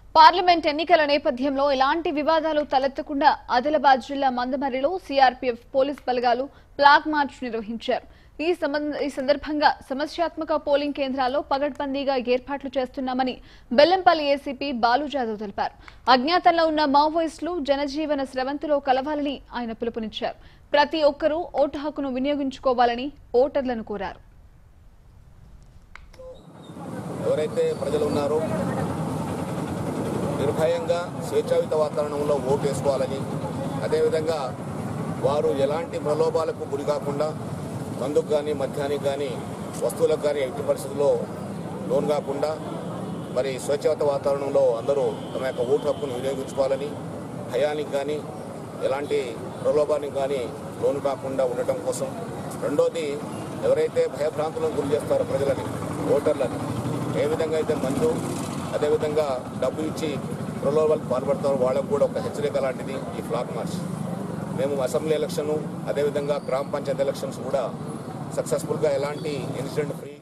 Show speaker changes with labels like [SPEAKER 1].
[SPEAKER 1] parliament ఎన్నికల నేపథ్యంలో ఎలాంటి వివాదాలు తలెత్తకుండా ఆదిలాబాద్ జిల్లా మందమర్రిలో సీఆర్పీఎఫ్ పోలీస్ బలగాలు ఫ్లాగ్ మార్చ్ నిర్వహించారు ఈ సంబంధ- ఈ సందర్భంగా సమస్యాత్మక పోలింగ్ కేంద్రాల్లో పగడ్బందీగా ఏర్పాట్లు చేస్తున్నామని బెల్లంపల్లి ఏసీపీ బాలు జాదవ్ తెలిపారు అజ్ఞాతంలో ఉన్న మావోయిస్టులు జనజీవన స్రవంతిలో కలవాలని ఆయన పిలుపునిచ్చారు ప్రతి ఒక్కరూ ఓటు హక్కును వినియోగించుకోవాలని ఓటర్లను కోరారు
[SPEAKER 2] ఎవరైతే ప్రజలు ఉన్నారో నిర్భయంగా స్వేచ్ఛాయుత వాతావరణంలో ఓటు వేసుకోవాలని అదేవిధంగా వారు ఎలాంటి ప్రలోభాలకు గురి కాకుండా మందుకు కానీ మద్యానికి కానీ వస్తువులకు కానీ ఎట్టి పరిస్థితుల్లో లోన్ కాకుండా మరి స్వేచ్ఛాయుత వాతావరణంలో అందరూ తమ యొక్క ఓటు హక్కును వినియోగించుకోవాలని భయానికి కానీ ఎలాంటి ప్రలోభానికి కానీ లోను కాకుండా ఉండటం కోసం రెండోది ఎవరైతే భయభ్రాంతులకు గురి చేస్తారో ప్రజలని ఓటర్లని ఏ విధంగా అయితే మందు అదేవిధంగా డబ్బు ఇచ్చి ప్రలోభాలకు పాల్పడతారో వాళ్ళకు కూడా ఒక హెచ్చరిక లాంటిది ఈ ఫ్లాగ్ మార్చ్ మేము అసెంబ్లీ ఎలక్షన్ అదేవిధంగా గ్రామ పంచాయతీ ఎలక్షన్స్ కూడా సక్సెస్ఫుల్గా ఎలాంటి ఇన్సిడెంట్ ఫ్రీ